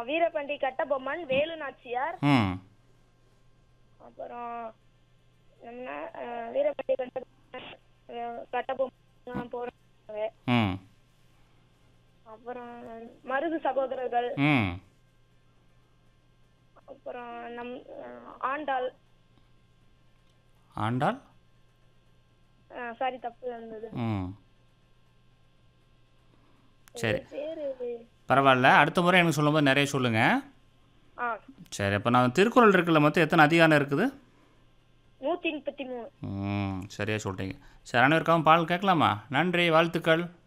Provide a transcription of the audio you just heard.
வீரபாண்டி கட்டபொம்மன் வேலு நாச்சியார் ம் அப்புறம் என்ன அஹ், வீரபாண்டி கட்டபொம்மன் அஹ், கட்டபொம்மன் போறாங்க ம் அப்புறம் மருது சகோதரர்கள் ம் அப்புறம் நம் அஹ், ஆண்டாள் ஆண்டாள் சாரி தப்பு இருந்தது ம் சரி பேரு பரவாயில்ல அடுத்த முறை எனக்கு சொல்லும்போது நிறைய சொல்லுங்கள் ஆ சரி அப்போ நான் திருக்குறள் இருக்குல்ல மொத்தம் எத்தனை அதிகாரம் இருக்குது நூத்தி முப்பத்தி மூணு ம் சரியாக சொல்லிட்டீங்க சரி அனைவருக்காகவும் பால் கேட்கலாமா நன்றி வாழ்த்துக்கள்